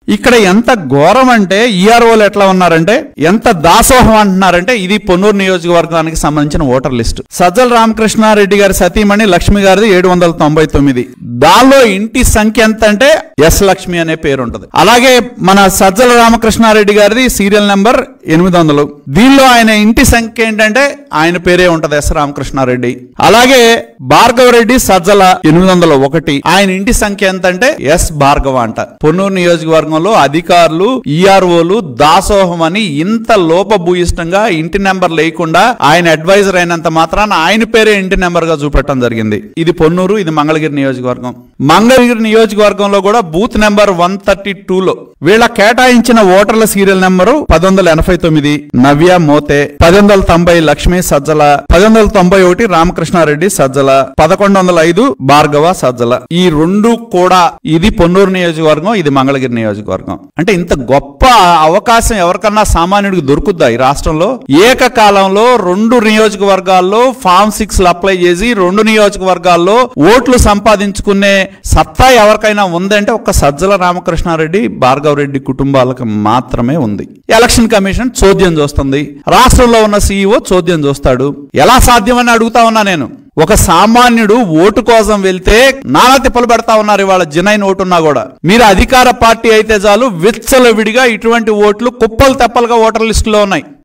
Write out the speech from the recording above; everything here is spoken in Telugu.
ఇక్కడ ఎంత ఘోరం అంటే ఈఆర్ఓలు ఎట్లా ఉన్నారంటే ఎంత దాసోహం అంటున్నారంటే ఇది పొన్నూరు నియోజకవర్గానికి సంబంధించిన ఓటర్ లిస్టు సజ్జల రామకృష్ణారెడ్డి గారి సతీమణి లక్ష్మి గారిది ఏడు వందల తొంభై తొమ్మిది దానిలో ఇంటి సంఖ్య ఎంత అంటే ఎస్ లక్ష్మి అనే పేరు ఉంటది అలాగే మన సజ్జల రామకృష్ణారెడ్డి గారిది సీరియల్ నెంబర్ ఎనిమిది వందలు దీనిలో ఆయన ఇంటి సంఖ్య ఏంటంటే ఆయన పేరే ఉంటది ఎస్ రామకృష్ణారెడ్డి అలాగే భార్గవ రెడ్డి సజ్జల ఎనిమిది వందల ఒకటి ఆయన ఇంటి సంఖ్య ఎంత అంటే ఎస్ భార్గవ అంట పొన్నూరు నియోజకవర్గంలో అధికారులు ఈఆర్ఓలు దాసోహం అని ఇంత లోపభూయిష్టంగా ఇంటి నెంబర్ లేకుండా ఆయన అడ్వైజర్ అయినంత మాత్రాన ఆయన పేరే ఇంటి నెంబర్ గా చూపెట్టడం జరిగింది ఇది పొన్నూరు ఇది మంగళగిరి నియోజకవర్గం మంగళగిరి నియోజకవర్గంలో కూడా booth number one thirty two లో వీళ్ళ కేటాయించిన ఓటర్ల సీరియల్ నెంబరు పది వందల ఎనభై తొమ్మిది నవ్య మోతే పది వందల తొంభై లక్ష్మీ సజ్జల పది వందల తొంభై ఒకటి రామకృష్ణారెడ్డి సజ్జల పదకొండు వందల ఐదు భార్గవ సజ్జల ఈ రెండు కూడా ఇది పొన్నూరు నియోజకవర్గం ఇది మంగళగిరి నియోజకవర్గం అంటే ఇంత గొప్ప అవకాశం ఎవరికన్నా సామాన్యుడికి దొరుకుద్దా ఈ రాష్ట్రంలో ఏకకాలంలో రెండు నియోజకవర్గాల్లో ఫామ్ సిక్స్ అప్లై చేసి రెండు నియోజకవర్గాల్లో ఓట్లు సంపాదించుకునే సత్తా ఎవరికైనా ఉందంటే ఒక్క సజ్జల రామకృష్ణారెడ్డి భార్గవ రెడ్డి కుటుంబాలకు మాత్రమే ఉంది ఎలక్షన్ కమిషన్ చోద్యం చూస్తుంది రాష్ట్రంలో ఉన్న సీఈఓ చోద్యం చూస్తాడు ఎలా సాధ్యమని అడుగుతా ఉన్నా నేను ఒక సామాన్యుడు ఓటు కోసం వెళ్తే నానా తిప్పలు పెడతా ఉన్నారు ఇవాళ జినైన్ ఓటున్నా కూడా మీరు అధికార పార్టీ అయితే చాలు విచ్చలవిడిగా ఇటువంటి ఓట్లు కుప్పలు తెప్పలుగా ఓటర్ లిస్టులో ఉన్నాయి